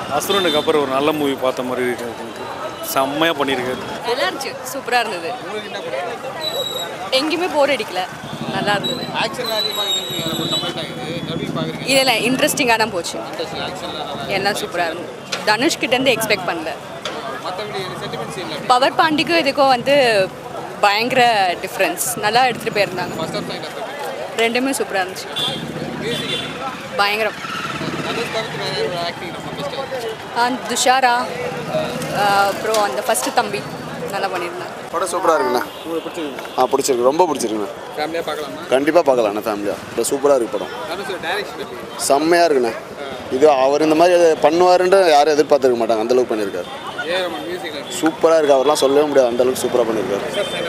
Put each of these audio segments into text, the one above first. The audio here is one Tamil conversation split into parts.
அசுரனுக்கு அப்புறம் ஒரு நல்ல மூவி பார்த்த மாதிரி இருக்கு எனக்கு செம்மையாக பண்ணியிருக்காரு நல்லா இருந்துச்சு சூப்பராக இருந்தது எங்கேயுமே போர் அடிக்கல நல்லா இருந்தது இல்லை இல்லை இன்ட்ரெஸ்டிங்காக தான் போச்சு எல்லாம் சூப்பராக இருந்தது தனுஷ் கிட்டேருந்து எக்ஸ்பெக்ட் பண்ணல பவர் பாண்டிக்கும் இதுக்கும் வந்து பயங்கர டிஃப்ரென்ஸ் நல்லா எடுத்துகிட்டு போயிருந்தாங்க ரெண்டுமே சூப்பராக இருந்துச்சு பயங்கரம் ஆ, துஷாரா ஆ, அப்புறம் அந்த ஃபஸ்ட்டு தம்பி நல்லா பண்ணியிருந்தாங்க படம் சூப்பராக இருக்குண்ணா ஆ பிடிச்சிருக்கு ரொம்ப பிடிச்சிருக்குண்ணா ஃபேமிலியாக பார்க்கலாமா கண்டிப்பாக பார்க்கலாண்ணா ஃபேமிலியாக இப்போ சூப்பராக இருக்கு படம் தனுஷோட டைரக்ஷன் எப்படி செம்மையாக இருக்குண்ணா இது அவர் இந்த மாதிரி பண்ணுவாருன்ட்டு யாரும் எதிர்பார்த்துருக்க மாட்டாங்க அந்தளவுக்கு பண்ணியிருக்காரு ஏ ரமன் மியூசிக்கில் சூப்பராக இருக்கு அவர்லாம் சொல்லவே முடியாது அந்தளவுக்கு சூப்பராக பண்ணியிருக்காரு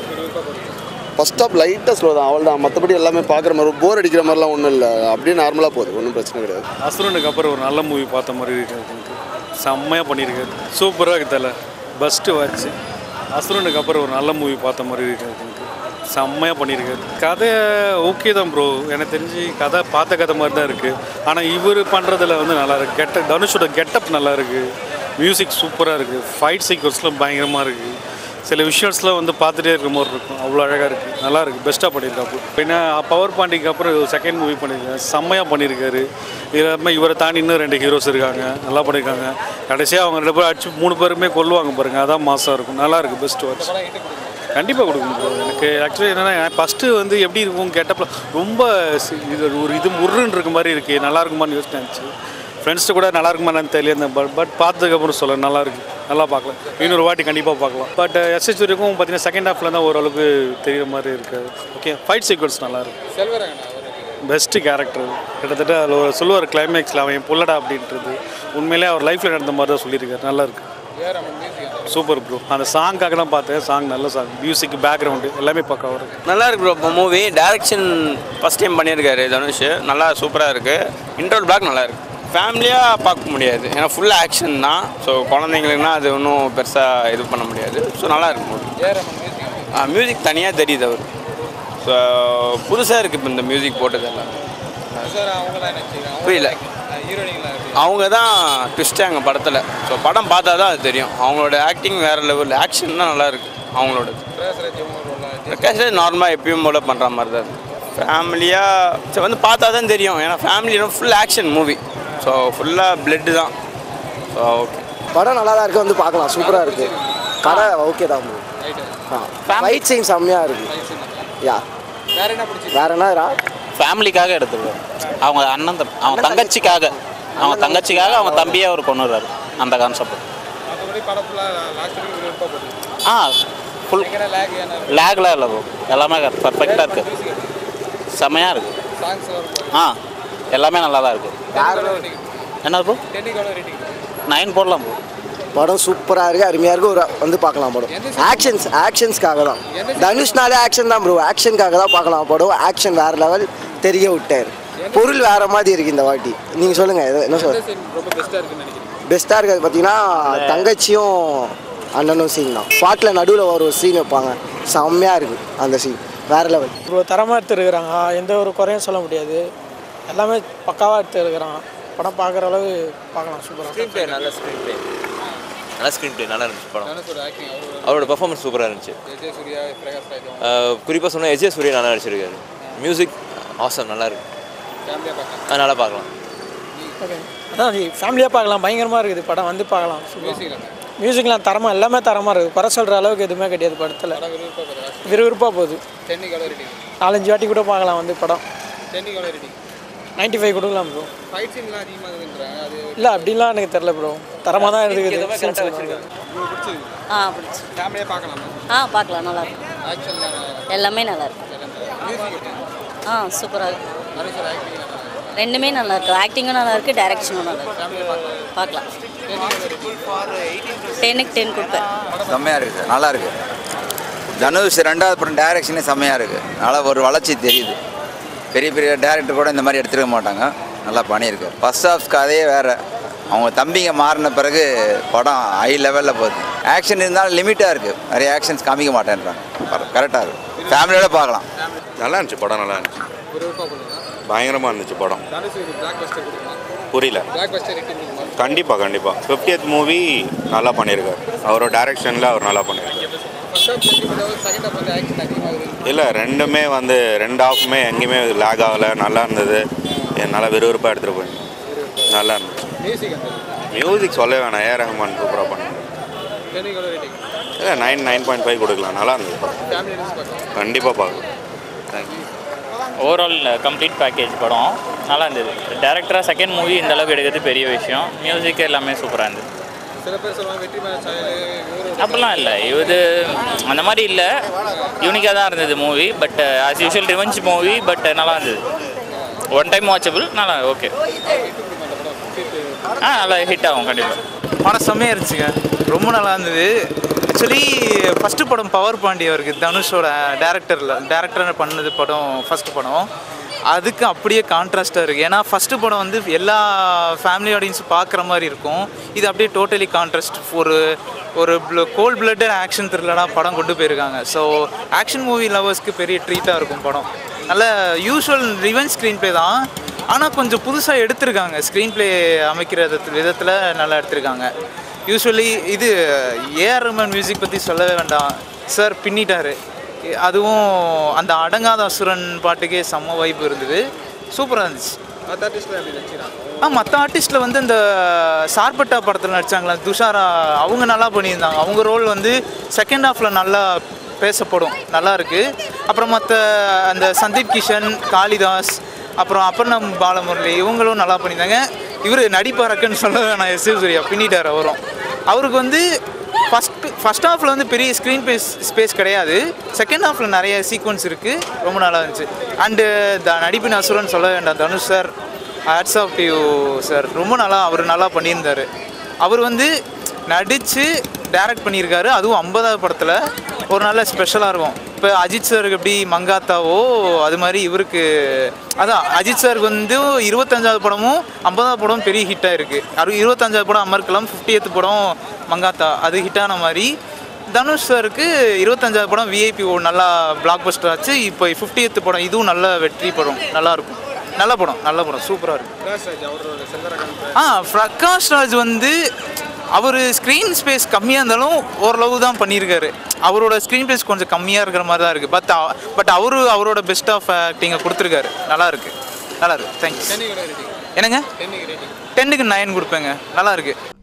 ஃபர்ஸ்ட் ஆஃப் லைட்டாக ஸ்லோ தான் அவள் தான் மற்றபடி எல்லாமே பார்க்குற மாதிரி போர் அடிக்கிற மாதிரிலாம் ஒன்றும் இல்லை அப்படியே நார்மலாக போகுது ஒன்றும் பிரச்சனை கிடையாது அசுரனுக்கு அப்புறம் ஒரு நல்ல மூவி பார்த்த மாதிரி இருக்கு எனக்கு செம்மையாக பண்ணியிருக்காரு சூப்பராக இருக்கு தலை பெஸ்ட்டு வாட்ச் அசுரனுக்கு அப்புறம் ஒரு நல்ல மூவி பார்த்த மாதிரி இருக்கு எனக்கு செம்மையாக பண்ணியிருக்காரு கதை ஓகே தான் ப்ரோ எனக்கு தெரிஞ்சு கதை பார்த்த கதை மாதிரி தான் இருக்குது ஆனால் இவர் பண்ணுறதுல வந்து நல்லா இருக்கு கெட்ட தனுஷோட கெட்டப் நல்லா இருக்குது மியூசிக் சூப்பராக இருக்குது ஃபைட் சீக்வன்ஸ்லாம் பயங்கரமாக இருக்குது சில விஷுவல்ஸ்லாம் வந்து பார்த்துட்டே இருக்கிற மாதிரி இருக்கும் அவ்வளோ அழகாக இருக்குது நல்லா இருக்குது பெஸ்ட்டாக பண்ணியிருக்காப்பு பின்ன பவர் பாண்டிக்கு அப்புறம் செகண்ட் மூவி பண்ணியிருக்காரு செம்மையாக பண்ணியிருக்காரு இல்லாமல் இவரை தாண்டி இன்னும் ரெண்டு ஹீரோஸ் இருக்காங்க நல்லா பண்ணியிருக்காங்க கடைசியாக அவங்க ரெண்டு பேரும் அடிச்சு மூணு பேருமே கொல்லுவாங்க பாருங்க அதான் மாசாக இருக்கும் நல்லா இருக்குது பெஸ்ட் வாட்ச் கண்டிப்பாக கொடுக்கும் bro. எனக்கு ஆக்சுவலி என்னென்னா ஃபஸ்ட்டு வந்து எப்படி இருக்கும் கேட்டப்போ ரொம்ப சி- இது ஒரு இது முருன்னு இருக்க மாதிரி இருக்குது நல்லா இருக்குமான்னு யோசிச்சு நினச்சி ஃப்ரெண்ட்ஸ்ட்டு கூட நல்லா இருக்குமான்னு தெரியல பட் பட் பார்த்ததுக்கப்புறம் சொல்ல நல்லா இருக்கு நல்லா பார்க்கலாம் இன்னொரு வாட்டி கண்டிப்பாக பார்க்கலாம் பட் எஸ்எஸ் வரைக்கும் பார்த்தீங்கன்னா செகண்ட் ஹாஃபில் தான் ஓரளவுக்கு தெரியுற மாதிரி இருக்குது ஓகே ஃபைட் சீக்வன்ஸ் நல்லா இருக்கு செல்வரங்கண்ணா பெஸ்ட்டு கேரக்டர் கிட்டத்தட்ட அதில் ஒரு சொல்லுவார் கிளைமேக்ஸில் அவன் புள்ளடா அப்படின்றது உண்மையிலே அவர் லைஃப்பில் நடந்த மாதிரி தான் சொல்லியிருக்காரு நல்லா இருக்கு A Rahman music super bro அந்த சாங்காக தான் பார்த்தேன் சாங் நல்ல சாங் மியூசிக் பேக்ரவுண்டு எல்லாமே பக்கம் வரும் நல்லா இருக்கு ப்ரோ இப்போ மூவி டைரக்ஷன் ஃபஸ்ட் டைம் பண்ணியிருக்காரு தனுஷ் நல்லா சூப்பராக இருக்குது இன்ட்ரோல் பிளாக் நல்லா இருக்கு ஃபேமிலியாக பார்க்க முடியாது ஏன்னா ஃபுல் ஆக்ஷன் தான் ஸோ குழந்தைங்களுக்குனா அது ஒன்றும் பெருசாக இது பண்ண முடியாது ஸோ நல்லா இருக்கு movie A Rahman music music தனியாக தெரியுது அவர் ஸோ புதுசாக இருக்குது இப்போ இந்த மியூசிக் போட்டது எல்லாமே சார் அவங்களாம் என்ன புரியல. ஹீரோயினிங்லாம் எப்படி அவங்க தான் ட்விஸ்ட்டு அங்கே படத்தில் ஸோ படம் பார்த்தா தான் அது தெரியும் அவங்களோட ஆக்டிங் வேறு லெவல் ஆக்ஷன் தான் நல்லா இருக்கு அவங்களோட பிரகாஷ்ராஜ் இவங்க ரோல்லாம் பிரகாஷ் நார்மலாக எப்பயும் போல பண்ணுற மாதிரி தான் ஃபேமிலியாக சரி வந்து பார்த்தா தான் தெரியும் ஏன்னா ஃபேமிலியோட ஃபுல் ஆக்ஷன் மூவி ஸோ ஃபுல்லாக பிளட்டு தான் ஸோ ஓகே படம் நல்லா தான் இருக்குது வந்து பார்க்கலாம் சூப்பராக இருக்குது கடை ஓகே தான் bro. ஆ ஃபைட் சீன் செம்மையாக இருக்குது யா வேற என்ன பிடிச்சி வேற என்னடா ஃபேமிலிக்காக எடுத்துருவார் அவங்க அண்ணன் தம்பி அவங்க தங்கச்சிக்காக அவங்க தங்கச்சிக்காக அவங்க தம்பியை அவர் கொண்டுறாரு அந்த கான்செப்ட் மற்றபடி படம் ஃபுல்லாக லாஸ்ட் வரைக்கும் விருப்பம் போகுது ஆ ஃபுல் எங்கே லேக் ஏன்னா லேக்லாம் இல்லை bro. எல்லாமே பர்ஃபெக்டாக இருக்குது செம்மையாக இருக்குது சாங்ஸ் எல்லாம் ஆ எல்லாமே நல்லா தான் இருக்குது என்ன ப்ரோ டென்னிக்கு எவ்வளோ ரேட்டிங் நைன் போடலாம் ப்ரோ படம் சூப்பராக இருக்குது அருமையாக இருக்குது ஒரு வந்து பார்க்கலாம் படம் ஆக்ஷன்ஸ் ஆக்ஷன்ஸ்க்காக தான் தனுஷ்னாலே ஆக்ஷன் தான் ப்ரோ ஆக்ஷனுக்காக தான் பார்க்கலாம் படம் ஆக்ஷன் வேறு லெவல் தெரிய விட்டார் பொருள் வேறு மாதிரி இருக்குது இந்த வாட்டி நீங்கள் சொல்லுங்கள் எது- என்ன சொல் ரொம்ப பெஸ்ட்டாக இருக்குன்னு நினைக்கிறேன் பெஸ்ட்டாக இருக்கிறது பார்த்தீங்கன்னா தங்கச்சியும் அண்ணனும் சீன் தான் பாட்டில் நடுவில் ஒரு சீன் வைப்பாங்க செம்மையாக இருக்குது அந்த சீன் வேறு லெவல் ப்ரோ தரமாக எடுத்துருக்குறாங்க எந்த ஒரு குறையும் சொல்ல முடியாது எல்லாமே பக்காவாக எடுத்துருக்குறான் படம் பார்க்குற அளவு பார்க்கலாம் சூப்பராக ஸ்க்ரீன் ப்ளே நல்ல ஸ்க்ரீன் ப்ளே நல்ல ஸ்க்ரீன் ப்ளே நல்லா இருந்துச்சு படம் தனுஷோட ஆக்டிங் அவர் அவரோட பெர்ஃபார்மன்ஸ் சூப்பராக இருந்துச்சு விஜய் சூர்யா பிரகாஷ்ராஜ் குறிப்பாக சொன்னால் எஜே சூர்யா நல்லா நடிச்சிருக்காரு மியூசிக் ஆசம் நல்லா இருக்கு ஃபேமிலியாக பார்க்கலாம் அது நல்லா பார்க்கலாம் ஓகே அதான் ஃபேமிலியாக பார்க்கலாம் பயங்கரமாக இருக்குது படம் வந்து பார்க்கலாம் சூப்பராக மியூசிக்கில் மியூசிக்லாம் தரமாக எல்லாமே தரமாக இருக்குது குறை சொல்கிற அளவுக்கு எதுவுமே கிடையாது படத்தில் படம் விருப்பம் போகுது விறுவிறுப்பாக போகுது டென்னிக்கு எவ்வளோ ரேட்டிங் நாலஞ்சு வாட்டி கூட பார்க்கலாம் வந்து படம் டென்னிக்கு எவ்வளோ ரேட்டிங் நைன்ட்டி ஃபைவ் கொடுக்கலாம் ப்ரோ ஃபைட் சீன்லாம் அதிகமாகுதுன்றாங்க அது இல்லை அப்படின்லாம் எனக்கு தெரில ப்ரோ தரமாக தான் இருக்குது scenes எல்லாம். உங்களுக்கு பிடிச்சிருக்கு ஆ பிடிச்சி ஃபேமிலியாக பார்க்கலாமா ஆ பார்க்கலாம் நல்லா இருக்கும் ஆக்ஷன்லாம் எல்லாமே நல்லா இருக்கும் மியூசிக் எப்படி ஆ சூப்பராக இருக்கும் தனுஷோட ஆக்டிங் நல்லா இருக்கு ரெண்டுமே நல்லா இருக்கு ஆக்டிங்கும் நல்லா இருக்கு டைரக்ஷனும் நல்லா இருக்கு பார்க்கலாம் டென்னுக்கு டென் கொடுப்பேன் செம்மையாக இருக்குது நல்லா இருக்கு தனுஷ் ரெண்டாவது படம் டைரக்ஷனே செம்மையாக இருக்குது நல்லா ஒரு வளர்ச்சி தெரியுது பெரிய பெரிய டேரக்டர் கூட இந்த மாதிரி எடுத்துருக்க மாட்டாங்க நல்லா பண்ணியிருக்கு ஃபர்ஸ்ட் ஹாஃப் கதையே வேறு அவங்க தம்பிங்க மாறின பிறகு படம் ஹை லெவலில் போகுது ஆக்ஷன் இருந்தாலும் லிமிட்டாக இருக்குது நிறைய ஆக்ஷன்ஸ் காமிக்க மாட்டேன்றாங்க கரெக்டாக இருக்குது ஃபேமிலியோட பார்க்கலாம் நல்லா இருந்துச்சு படம் நல்லா இருந்துச்சு விருப்பம் போகுதுங்களா பயங்கரமாக இருந்துச்சு படம் தனுஷ் இது பிளாக் பஸ்டர் கொடுக்கலாம் புரியல பிளாக் பஸ்டர் ரேட்டிங் கொடுக்குமா கண்டிப்பாக கண்டிப்பாக ஃபிஃப்டியத் மூவி நல்லா பண்ணியிருக்காரு அவரோட டைரக்ஷனில் அவர் நல்லா பண்ணியிருக்காரு ஃபர்ஸ்ட் ஹாஃப் செகண்ட் ஹாஃப் வந்து ஆக்ஷன் அதிகமாகுது இல்லை ரெண்டுமே வந்து ரெண்டு ஆஃபுமே எங்கேயுமே லேக் ஆகலை நல்லா இருந்தது நல்லா விறுவிறுப்பாக எடுத்துகிட்டு போயிருந்தோம் நல்லா இருந்துச்சு மியூசிக் அந்த மியூசிக் சொல்ல வேணாம் ஏ ரஹ்மான் சூப்பராக பண்ணாங்க டென்னிக்கோட ரேட்டிங் இல்லை நைன் நைன் பாயிண்ட் ஃபைவ் கொடுக்கலாம் நல்லா இருந்தது ஃபேமிலி நியூஸ் பார்க்கலாம் கண்டிப்பாக பார்க்கலாம் தேங்க்யூ ஓவரால் கம்ப்ளீட் பேக்கேஜ் படம் நல்லா இருந்தது டேரக்டராக செகண்ட் மூவி இந்த அளவுக்கு எடுக்கிறது பெரிய விஷயம் மியூசிக் எல்லாமே சூப்பராக இருந்தது சில பேர் சொல்லுவாங்க வெற்றி மேல சாயல் இவரு அப்படிலாம் இல்லை இது அந்த மாதிரி இல்லை யூனிக்காக தான் இருந்தது movie but as usual revenge movie but நல்லா இருந்தது ஒன் டைம் வாட்சபிள் நல்லா ஓகே ஆ நல்லா ஹிட் ஆகும் கண்டிப்பாக படம் செம்மையாக இருந்துச்சுங்க ரொம்ப நல்லா இருந்தது ஆக்சுவலி ஃபஸ்ட்டு படம் பவர் பாண்டி அவருக்கு தனுஷோட டேரக்டரில் டேரக்டர் பண்ணது படம் ஃபஸ்ட்டு படம் அதுக்கு அப்படியே கான்ட்ராஸ்ட்டாக இருக்குது ஏன்னா ஃபஸ்ட்டு படம் வந்து எல்லா ஃபேமிலி ஆடியன்ஸும் பார்க்குற மாதிரி இருக்கும் இது அப்படியே டோட்டலி கான்ட்ராஸ்ட் ஒரு ஒரு கோல்ட் பிளட்டட் ஆக்ஷன் த்ரில்லராக படம் கொண்டு போயிருக்காங்க ஸோ ஆக்ஷன் மூவி லவர்ஸ்க்கு பெரிய ட்ரீட்டாக இருக்கும் படம் நல்ல யூஷுவல் ரிவென்ஸ் ஸ்க்ரீன் ப்ளே தான் ஆனால் கொஞ்சம் புதுசாக எடுத்திருக்காங்க ஸ்க்ரீன் ப்ளே அமைக்கிற விதத்தில் நல்லா எடுத்திருக்காங்க யூஸ்வலி இது ஏஆர் ரஹ்மான் மியூசிக் பற்றி சொல்லவே வேண்டாம் சார் பின்னிட்டாரு அதுவும் அந்த அடங்காத அசுரன் பாட்டுக்கே செம்ம வைப்பு இருந்தது சூப்பராக இருந்துச்சு மற்ற ஆர்டிஸ்ட்லாம் எப்படி நடிச்சிடறாங்க ஆ மற்ற ஆர்டிஸ்ட்டில் வந்து இந்த சார்பட்டா படத்தில் நடித்தாங்களா துஷாரா அவங்க நல்லா பண்ணியிருந்தாங்க அவங்க ரோல் வந்து செகண்ட் ஹாஃபில் நல்லா பேசப்படும் நல்லா இருக்குது அப்புறம் மற்ற அந்த சந்தீப் கிஷன் காளிதாஸ் அப்புறம் அப்பர்ணம் பாலமுரளி இவங்களும் நல்லா பண்ணியிருந்தாங்க இவர் நடிப்பாரக்குன்னு சொல்ல வேணாம் எஸ் சூர்யா பின்னிட்டார் அவரும் அவருக்கு வந்து ஃபஸ்ட் ஃபஸ்ட் ஹாஃபில் வந்து பெரிய ஸ்க்ரீன் பேஸ் ஸ்பேஸ் கிடையாது செகண்ட் ஹாஃபில் நிறைய சீக்வன்ஸ் இருக்குது ரொம்ப நல்லா இருந்துச்சு அண்டு த நடிப்பின் அசுரன் சொல்ல வேண்டாம் Dhanush sir hats off you sir ரொம்ப நல்லா அவர் நல்லா பண்ணியிருந்தார் அவர் வந்து நடித்து டைரக்ட் பண்ணியிருக்காரு அதுவும் ஐம்பதாவது படத்தில் ஒரு நல்ல ஸ்பெஷலாக இருக்கும் இப்போ அஜித் சாருக்கு எப்படி மங்காத்தாவோ அது மாதிரி இவருக்கு அதான் அஜித் சாருக்கு வந்து இருபத்தஞ்சாவது படமும் ஐம்பதாவது படம் பெரிய ஹிட்டாக இருக்குது அது இருபத்தஞ்சாவது படம் அமர்க்கலாம் ஃபிஃப்டியத்து படம் மங்காத்தா அது ஹிட்டான மாதிரி தனுஷ் சாருக்கு இருபத்தஞ்சாவது படம் விஐபி நல்லா பிளாக் பஸ்டர் ஆச்சு இப்போ ஃபிஃப்டியத்து படம் இதுவும் நல்ல வெற்றி படம் நல்லாயிருக்கும் நல்ல படம் நல்ல படம் சூப்பராக இருக்கும் பிரகாஷ் ராஜ் அவரோட செல்வரகன் ஆ பிரகாஷ் ராஜ் வந்து அவர் ஸ்க்ரீன் ஸ்பேஸ் கம்மியாக இருந்தாலும் ஓரளவு தான் பண்ணியிருக்காரு அவரோட ஸ்க்ரீன் ஸ்பேஸ் கொஞ்சம் கம்மியாக இருக்கிற மாதிரி தான் இருக்குது பட் பட் அவரு அவரோட பெஸ்ட் ஆஃப் ஆக்டிங்கை கொடுத்துருக்காரு நல்லா இருக்கு நல்லா இருக்கு தேங்க்ஸ் டென்னிக்கோட ரேட்டிங் என்னங்க டென்னிக்கு ரேட்டிங் டென்னுக்கு நைன் கொடுப்பேங்க நல்லா இருக்கு